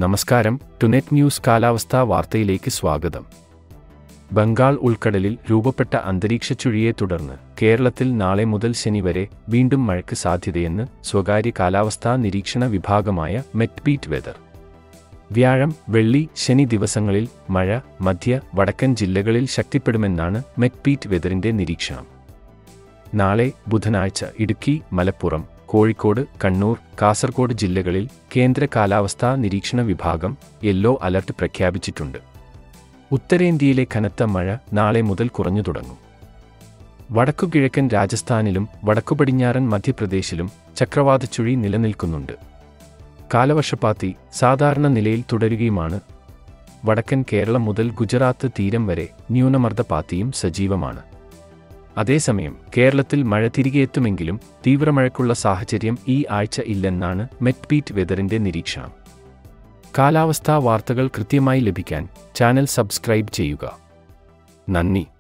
നമസ്കാരം ടുനെറ്റ് ന്യൂസ് കാലാവസ്ഥാ വാർത്തയിലേക്ക് സ്വാഗതം ബംഗാൾ ഉൾക്കടലിൽ രൂപപ്പെട്ട അന്തരീക്ഷ ചുഴിയെ തുടർന്ന് കേരളത്തിൽ നാളെ മുതൽ ശനി വരെ വീണ്ടും മഴയ്ക്ക് സാധ്യതയെന്ന് സ്വകാര്യ കാലാവസ്ഥാ നിരീക്ഷണ വിഭാഗമായ മെറ്റ്ബീറ്റ് വെതർ വ്യാഴം വെള്ളി ശനി ദിവസങ്ങളിൽ മഴ മധ്യ വടക്കൻ ജില്ലകളിൽ ശക്തിപ്പെടുമെന്നാണ് മെറ്റ്ബീറ്റ് വെതറിന്റെ നിരീക്ഷണം നാളെ ബുധനാഴ്ച ഇടുക്കി മലപ്പുറം കോഴിക്കോട് കണ്ണൂർ കാസർഗോഡ് ജില്ലകളിൽ കേന്ദ്ര കാലാവസ്ഥാ നിരീക്ഷണ വിഭാഗം യെല്ലോ അലർട്ട് പ്രഖ്യാപിച്ചിട്ടുണ്ട് ഉത്തരേന്ത്യയിലെ കനത്ത മഴ നാളെ മുതൽ കുറഞ്ഞു തുടങ്ങും വടക്കുകിഴക്കൻ രാജസ്ഥാനിലും വടക്കുപടിഞ്ഞാറൻ മധ്യപ്രദേശിലും ചക്രവാതച്ചുഴി നിലനിൽക്കുന്നുണ്ട് കാലവർഷപ്പാത്തി സാധാരണ നിലയിൽ തുടരുകയുമാണ് വടക്കൻ കേരളം മുതൽ ഗുജറാത്ത് തീരം വരെ ന്യൂനമർദ്ദപാത്തിയും സജീവമാണ് അതേസമയം കേരളത്തിൽ മഴ തിരികെയെത്തുമെങ്കിലും തീവ്രമഴയ്ക്കുള്ള സാഹചര്യം ഈ ആഴ്ച ഇല്ലെന്നാണ് മെറ്റ്ബീറ്റ് വെതറിന്റെ നിരീക്ഷണം കാലാവസ്ഥാ വാർത്തകൾ കൃത്യമായി ലഭിക്കാൻ ചാനൽ സബ്സ്ക്രൈബ് ചെയ്യുക നന്ദി